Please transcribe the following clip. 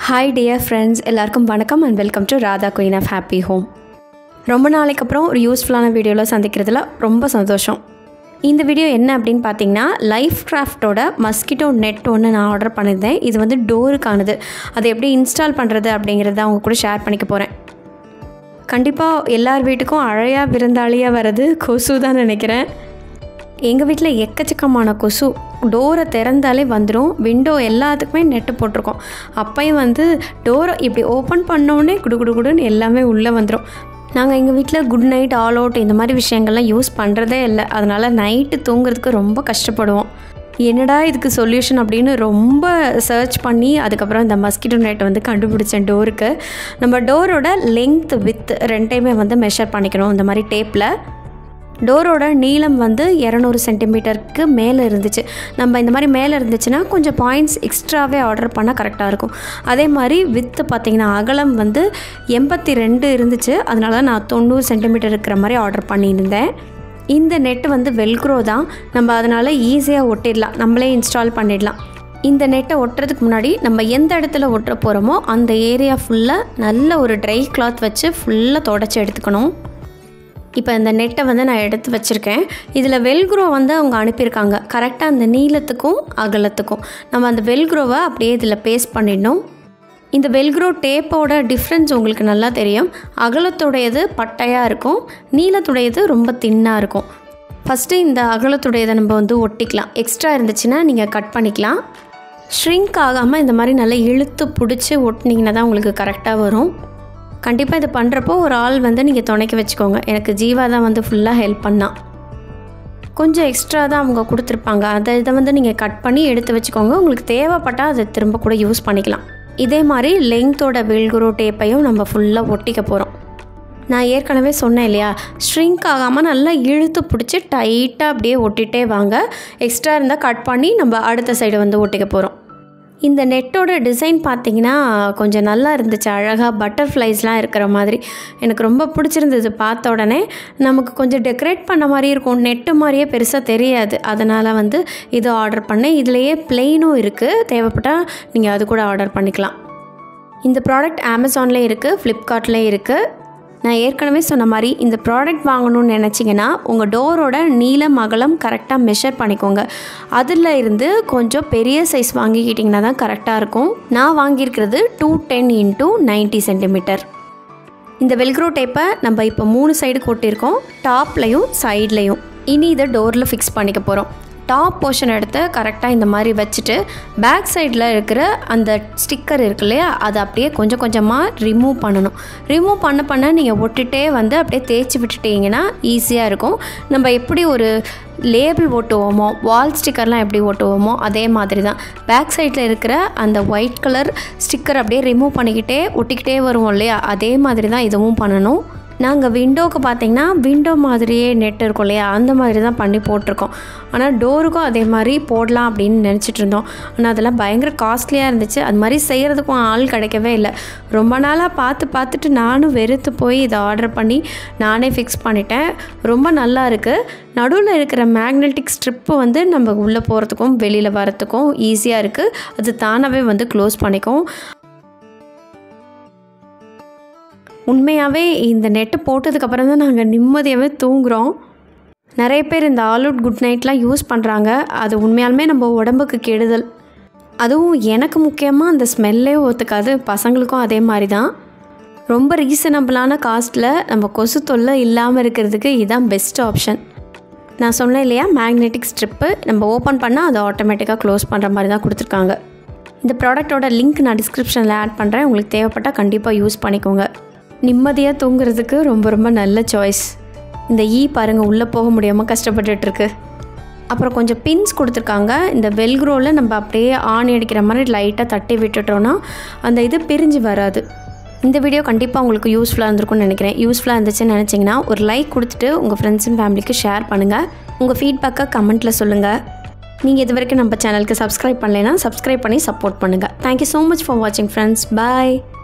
hi dear friends எல்லாருக்கும் வணக்கம் and welcome to Radha queen of happy home ரொம்ப நாளைக்கு அப்புறம் ஒரு யூஸ்ஃபுல்லான வீடியோவில் சந்திக்கிறதுல ரொம்ப சந்தோஷம் இந்த வீடியோ என்ன அப்படின்னு பார்த்தீங்கன்னா லைஃப் கிராஃப்டோட மஸ்கிட்டோ நெட் ஒன்று நான் ஆர்டர் பண்ணியிருந்தேன் இது வந்து டோருக்கானது அதை எப்படி இன்ஸ்டால் பண்ணுறது அப்படிங்கிறத அவங்க கூட ஷேர் பண்ணிக்க போகிறேன் கண்டிப்பாக எல்லார் வீட்டுக்கும் அழையா விருந்தாளியாக வர்றது கொசு தான் நினைக்கிறேன் எங்கள் வீட்டில் எக்கச்சக்கமான கொசு டோரை திறந்தாலே வந்துடும் விண்டோ எல்லாத்துக்குமே நெட்டு போட்டிருக்கோம் அப்பையும் வந்து டோரை இப்படி ஓப்பன் பண்ணோடனே குடு குடு குடுன்னு எல்லாமே உள்ளே வந்துடும் நாங்கள் எங்கள் வீட்டில் குட் நைட் ஆல் அவுட் இந்த மாதிரி விஷயங்கள்லாம் யூஸ் பண்ணுறதே இல்லை அதனால் நைட்டு தூங்குறதுக்கு ரொம்ப கஷ்டப்படுவோம் என்னடா இதுக்கு சொல்யூஷன் அப்படின்னு ரொம்ப சர்ச் பண்ணி அதுக்கப்புறம் இந்த மஸ்கிட்டோ நெட் வந்து கண்டுபிடிச்சேன் டோருக்கு நம்ம டோரோட லென்த் வித் ரெண்டையுமே வந்து மெஷர் பண்ணிக்கணும் இந்த மாதிரி டேப்பில் டோரோட நீளம் வந்து இரநூறு சென்டிமீட்டருக்கு மேலே இருந்துச்சு நம்ம இந்த மாதிரி மேலே இருந்துச்சுன்னா கொஞ்சம் பாயிண்ட்ஸ் எக்ஸ்ட்ராவே ஆர்டர் பண்ணால் கரெக்டாக இருக்கும் அதே மாதிரி வித்து பார்த்திங்கன்னா அகலம் வந்து எண்பத்தி ரெண்டு இருந்துச்சு அதனால தான் நான் தொண்ணூறு சென்டிமீட்டர் இருக்கிற மாதிரி ஆர்டர் பண்ணியிருந்தேன் இந்த நெட்டு வந்து வெல்க்ரோ தான் நம்ம அதனால் ஈஸியாக ஒட்டிடலாம் நம்மளே இன்ஸ்டால் பண்ணிடலாம் இந்த நெட்டை ஒட்டுறதுக்கு முன்னாடி நம்ம எந்த இடத்துல ஒட்டுற போகிறோமோ அந்த ஏரியா ஃபுல்லாக நல்ல ஒரு ட்ரை கிளாத் வச்சு ஃபுல்லாக தொடச்சி எடுத்துக்கணும் இப்போ இந்த நெட்டை வந்து நான் எடுத்து வச்சுருக்கேன் இதில் வெல்க்ரோ வந்து அவங்க அனுப்பியிருக்காங்க கரெக்டாக அந்த நீளத்துக்கும் அகலத்துக்கும் நம்ம அந்த வெல்க்ரோவை அப்படியே இதில் பேஸ்ட் பண்ணிடணும் இந்த வெல்க்ரோ டேப்போட டிஃப்ரென்ஸ் உங்களுக்கு நல்லா தெரியும் அகலத்துடையது பட்டையாக இருக்கும் நீளத்துடையது ரொம்ப தின்னாக இருக்கும் ஃபஸ்ட்டு இந்த அகலத்துடையதை நம்ம வந்து ஒட்டிக்கலாம் எக்ஸ்ட்ரா இருந்துச்சுன்னா நீங்கள் கட் பண்ணிக்கலாம் ஷ்ரிங்க் ஆகாமல் இந்த மாதிரி நல்லா இழுத்து பிடிச்சி ஒட்டினீங்கன்னா தான் உங்களுக்கு கரெக்டாக வரும் கண்டிப்பாக இது பண்ணுறப்போ ஒரு ஆள் வந்து நீங்கள் துணைக்க வச்சுக்கோங்க எனக்கு ஜீவா தான் வந்து ஃபுல்லாக ஹெல்ப் பண்ணான் கொஞ்சம் எக்ஸ்ட்ரா தான் அவங்க கொடுத்துருப்பாங்க அதை இதை வந்து நீங்கள் கட் பண்ணி எடுத்து வச்சுக்கோங்க உங்களுக்கு தேவைப்பட்டால் அதை திரும்ப கூட யூஸ் பண்ணிக்கலாம் இதே மாதிரி லெங்க்த்தோட வெல்குரோ டேப்பையும் நம்ம ஃபுல்லாக ஒட்டிக்க போகிறோம் நான் ஏற்கனவே சொன்னேன் இல்லையா ஷ்ரிங்க் ஆகாமல் நல்லா இழுத்து பிடிச்சி டைட்டாக அப்படியே ஒட்டிகிட்டே வாங்க எக்ஸ்ட்ரா இருந்தால் கட் பண்ணி நம்ம அடுத்த சைடு வந்து ஒட்டிக்க போகிறோம் இந்த நெட்டோட டிசைன் பார்த்தீங்கன்னா கொஞ்சம் நல்லா இருந்துச்சு அழகாக பட்டர்ஃப்ளைஸ்லாம் இருக்கிற மாதிரி எனக்கு ரொம்ப பிடிச்சிருந்தது பார்த்த உடனே நமக்கு கொஞ்சம் டெக்கரேட் பண்ண மாதிரி இருக்கும் நெட்டு மாதிரியே பெருசாக தெரியாது அதனால் வந்து இது ஆர்டர் பண்ணேன் இதுலேயே பிளெயினும் இருக்குது தேவைப்பட்டால் நீங்கள் அது கூட ஆர்டர் பண்ணிக்கலாம் இந்த ப்ராடக்ட் அமேசான்லேயும் இருக்குது ஃப்ளிப்கார்ட்லேயும் இருக்குது நான் ஏற்கனவே சொன்ன மாதிரி இந்த ப்ராடக்ட் வாங்கணும்னு நினச்சிங்கன்னா உங்கள் டோரோட நீளம் அகலம் கரெக்டாக மெஷர் பண்ணிக்கோங்க அதில் இருந்து கொஞ்சம் பெரிய சைஸ் வாங்கிக்கிட்டிங்கன்னா தான் கரெக்டாக இருக்கும் நான் வாங்கியிருக்கிறது two ten into ninety centimetre இந்த வெல்க்ரோ டேப்பை நம்ம இப்போ மூணு சைடு கொட்டியிருக்கோம் டாப்லையும் சைட்லேயும் இனி இதை டோரில் ஃபிக்ஸ் பண்ணிக்க போகிறோம் டாப் போர்ஷன் எடுத்து கரெக்டாக இந்த மாதிரி வச்சுட்டு பேக் சைடில் இருக்கிற அந்த ஸ்டிக்கர் இருக்கு இல்லையா அதை அப்படியே கொஞ்சம் கொஞ்சமாக ரிமூவ் பண்ணணும் ரிமூவ் பண்ண பண்ண நீங்கள் ஒட்டிகிட்டே வந்து அப்படியே தேய்ச்சி விட்டுட்டிங்கன்னா ஈஸியாக இருக்கும் நம்ம எப்படி ஒரு லேபிள் ஒட்டுவோமோ வால் ஸ்டிக்கர்லாம் எப்படி ஒட்டுவோமோ அதே மாதிரி தான் பேக் சைடில் இருக்கிற அந்த ஒயிட் கலர் ஸ்டிக்கர் அப்படியே ரிமூவ் பண்ணிக்கிட்டே ஒட்டிக்கிட்டே வருவோம் இல்லையா அதே மாதிரி தான் இதுவும் பண்ணணும் நாங்கள் விண்டோவுக்கு பார்த்தீங்கன்னா விண்டோ மாதிரியே நெட் இருக்கும் இல்லையா அந்த மாதிரி தான் பண்ணி போட்டிருக்கோம் ஆனால் டோருக்கும் அதே மாதிரி போடலாம் அப்படின்னு நினச்சிட்டு இருந்தோம் ஆனால் அதெல்லாம் பயங்கர காஸ்ட்லியாக இருந்துச்சு அது மாதிரி செய்கிறதுக்கும் ஆள் கிடைக்கவே இல்லை ரொம்ப நாளாக பார்த்து பார்த்துட்டு நானும் வெறுத்து போய் இதை ஆர்டர் பண்ணி நானே ஃபிக்ஸ் பண்ணிட்டேன் ரொம்ப நல்லா இருக்குது நடுவில் இருக்கிற மேக்னெட்டிக் ஸ்ட்ரிப்பு வந்து நம்ம உள்ளே போகிறதுக்கும் வெளியில் வரத்துக்கும் ஈஸியாக இருக்குது அது தானாகவே வந்து க்ளோஸ் பண்ணிக்கும் உண்மையாகவே இந்த நெட்டு போட்டதுக்கப்புறம் தான் நாங்கள் நிம்மதியாகவே தூங்குகிறோம் நிறைய பேர் இந்த ஆல் அவுட் குட் நைட்லாம் யூஸ் பண்ணுறாங்க அது உண்மையாலுமே நம்ம உடம்புக்கு கெடுதல் அதுவும் எனக்கு முக்கியமாக அந்த ஸ்மெல்லே ஒத்துக்காது பசங்களுக்கும் அதே மாதிரி தான் ரொம்ப ரீசனபிளான காஸ்ட்டில் நம்ம கொசு தொல்லை இல்லாமல் இருக்கிறதுக்கு இதுதான் பெஸ்ட் ஆப்ஷன் நான் சொன்னேன் இல்லையா மேக்னெட்டிக் ஸ்ட்ரிப்பு நம்ம ஓப்பன் பண்ணால் அதை ஆட்டோமேட்டிக்காக க்ளோஸ் பண்ணுற மாதிரி தான் கொடுத்துருக்காங்க இந்த ப்ராடக்ட்டோட லிங்க் நான் டிஸ்கிரிப்ஷனில் ஆட் பண்ணுறேன் உங்களுக்கு தேவைப்பட்டால் கண்டிப்பாக யூஸ் பண்ணிக்கோங்க நிம்மதியாக தூங்குறதுக்கு ரொம்ப ரொம்ப நல்ல சாய்ஸ் இந்த ஈ பாருங்கள் உள்ளே போக முடியாமல் கஷ்டப்பட்டுட்ருக்கு அப்புறம் கொஞ்சம் பின்ஸ் கொடுத்துருக்காங்க இந்த வெல்க்ரோவில் நம்ம அப்படியே ஆணி அடிக்கிற மாதிரி லைட்டாக தட்டி விட்டுட்டோன்னா அந்த இது பிரிஞ்சு வராது இந்த வீடியோ கண்டிப்பாக உங்களுக்கு யூஸ்ஃபுல்லாக இருந்திருக்கும்னு நினைக்கிறேன் யூஸ்ஃபுல்லாக இருந்துச்சுன்னு நினச்சிங்கன்னா ஒரு லைக் கொடுத்துட்டு உங்கள் ஃப்ரெண்ட்ஸ் அண்ட் ஃபேமிலிக்கு ஷேர் பண்ணுங்கள் உங்கள் ஃபீட்பேக்கை கமெண்ட்டில் சொல்லுங்கள் நீங்கள் இது வரைக்கும் நம்ம சேனலுக்கு சப்ஸ்கிரைப் பண்ணலைன்னா சப்ஸ்கிரைப் பண்ணி சப்போர்ட் பண்ணுங்கள் தேங்க்யூ ஸோ மச் ஃபார் வாட்சிங் ஃப்ரெண்ட்ஸ் பாய்